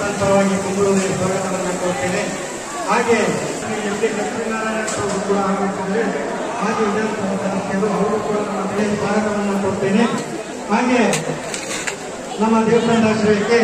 ಪರವಾಗಿ ಕುಂಬಳೂರಿಗೆ ಸ್ವಾಗತವನ್ನು ಕೊಡ್ತೇನೆ ಹಾಗೆ ಎಸ್ ಕೆ ಲಕ್ಷ್ಮೀನಾರಾಯಣ ಅವರು ಕೂಡ ಆಗಮಿಸಿದ್ದಾರೆ ಹಾಗೆ ವಿಧಾನಸಭಾ ಸದಸ್ಯರು ಅವರು ಕೂಡ ನಮ್ಮ ಕಡೆ ಸ್ವಾಗತವನ್ನು ಕೊಡ್ತೇನೆ ಹಾಗೆ ನಮ್ಮ ದೇವಸ್ಥಾನದಾಶ್ರಯಕ್ಕೆ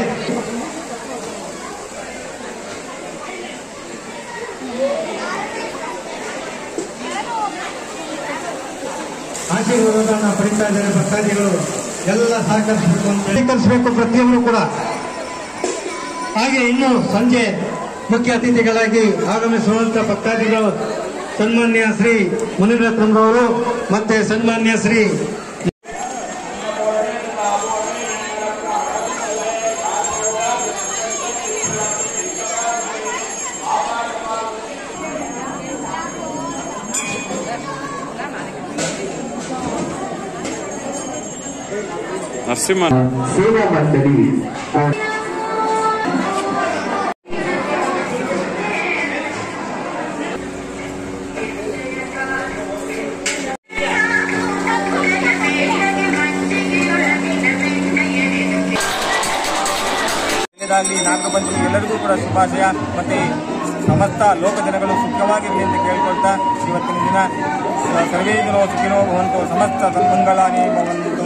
ಆಶೀರ್ವಾದವನ್ನು ಪಡಿತಾ ಇದ್ದಾರೆ ಭಕ್ತಾದಿಗಳು ಎಲ್ಲ ಸಹಕರಿಸಬೇಕು ಅಂತ ಸ್ವೀಕರಿಸಬೇಕು ಪ್ರತಿಯೊಬ್ಬರು ಕೂಡ ಹಾಗೆ ಇನ್ನು ಸಂಜೆ ಮುಖ್ಯ ಅತಿಥಿಗಳಾಗಿ ಆಗಮಿಸುವಂತ ಭಕ್ತಾದಿಗಳು ಸನ್ಮಾನ್ಯ ಶ್ರೀ ಮುನಿರತ್ನಂರವರು ಮತ್ತೆ ಸನ್ಮಾನ್ಯ ಶ್ರೀ ನರಸಿಂಹ ಸೇವಾ ಮಂಡಳಿ ಒಳ್ಳೆಯದಾಗಲಿ ನಾಗರ ಪಂಚಮಿ ಎಲ್ಲರಿಗೂ ಕೂಡ ಶುಭಾಶಯ ಮತ್ತೆ ಸಮಸ್ತ ಲೋಕ ಜನಗಳು ಸುಖವಾಗಿರಲಿ ಅಂತ ಕೇಳಿಕೊಳ್ತಾ ಇವತ್ತಿನ ದಿನ ಸ- ಸರ್ವೇ ಜನೋ ಸುಖಿನೋ ಭವಂತು ಸಮಸ್ತ ಸನ್ಮಂಗಳಾನಿ ಭವಂತು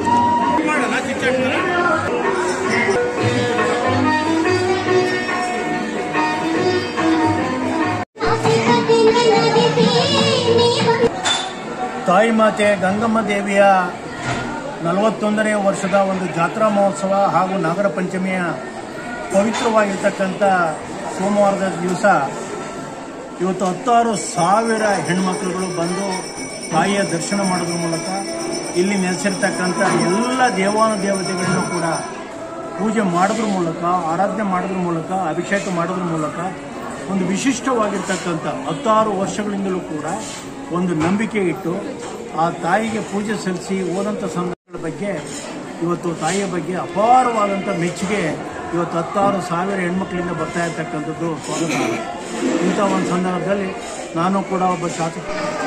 ತಾಯಿ ಮಾತೆ ಗಂಗಮ್ಮ ದೇವಿಯ ನಲವತ್ತೊಂದನೇ ವರ್ಷದ ಒಂದು ಜಾತ್ರಾ ಮಹೋತ್ಸವ ಹಾಗೂ ನಾಗರ ಪಂಚಮಿಯ ಪವಿತ್ರವಾಗಿರ್ತಕ್ಕಂಥ ಸೋಮವಾರದ ದಿವಸ ಇವತ್ತು ಹತ್ತಾರು ಸಾವಿರ ಹೆಣ್ಮಕ್ಳುಗಳು ಬಂದು ತಾಯಿಯ ದರ್ಶನ ಮಾಡೋದ್ರ ಮೂಲಕ ಇಲ್ಲಿ ನೆಲೆಸಿರ್ತಕ್ಕಂಥ ಎಲ್ಲ ದೇವಾನು ದೇವತೆಗಳನ್ನು ಕೂಡ ಪೂಜೆ ಮಾಡೋದ್ರ ಮೂಲಕ ಆರಾಧನೆ ಮಾಡೋದ್ರ ಮೂಲಕ ಅಭಿಷೇಕ ಮಾಡೋದ್ರ ಮೂಲಕ ಒಂದು ವಿಶಿಷ್ಟವಾಗಿರ್ತಕ್ಕಂಥ ಹತ್ತಾರು ವರ್ಷಗಳಿಂದಲೂ ಕೂಡ ಒಂದು ನಂಬಿಕೆ ಇಟ್ಟು ಆ ತಾಯಿಗೆ ಪೂಜೆ ಸಲ್ಲಿಸಿ ಹೋದಂಥ ಸಂದರ್ಭಗಳ ಬಗ್ಗೆ ಇವತ್ತು ತಾಯಿಯ ಬಗ್ಗೆ ಅಪಾರವಾದಂಥ ಮೆಚ್ಚುಗೆ ಇವತ್ತು ಹತ್ತಾರು ಸಾವಿರ ಹೆಣ್ಮಕ್ಳಿಂದ ಬರ್ತಾ ಇರ್ತಕ್ಕಂಥದ್ದು ಸ್ವಾಗತ ಇಂಥ ಒಂದು ಸಂದರ್ಭದಲ್ಲಿ ನಾನು ಕೂಡ ಒಬ್ಬ ಶಾಸಕ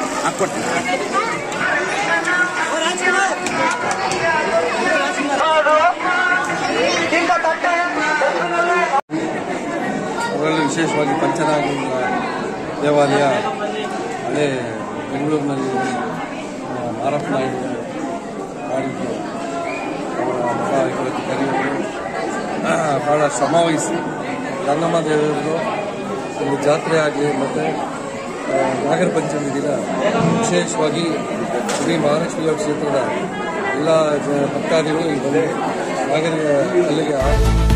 ಅದರಲ್ಲೂ ವಿಶೇಷವಾಗಿ ಪಂಚನಾಗಲಿಂಗ ದೇವಾಲಯ ಹಳೆ ಬೆಂಗಳೂರಿನಲ್ಲಿ ಆ, ಮಾರಪ್ಪ ನಾಯ್ಡು ಮಾಡಿದ್ದು ಅವರ ಮಗ ಇವತ್ತು ಕರೆಯುವುದು ಬಹಳ ಶ್ರಮವಹಿಸಿ ಗಂಗಮ್ಮ ದೇವಿಯವರು ಒಂದು ಜಾತ್ರೆ ಆಗಲಿ ಮತ್ತು ನಾಗರ ಪಂಚಮಿ ದಿನ ವಿಶೇಷವಾಗಿ ಶ್ರೀ ಮಹಾಲಕ್ಷ್ಮಿ ಕ್ಷೇತ್ರದ ಎಲ್ಲ ಜ ಭಕ್ತಾದಿಗಳು ಈ ಬಂದು ನಾಗರ ಅಲ್ಲಿಗೆ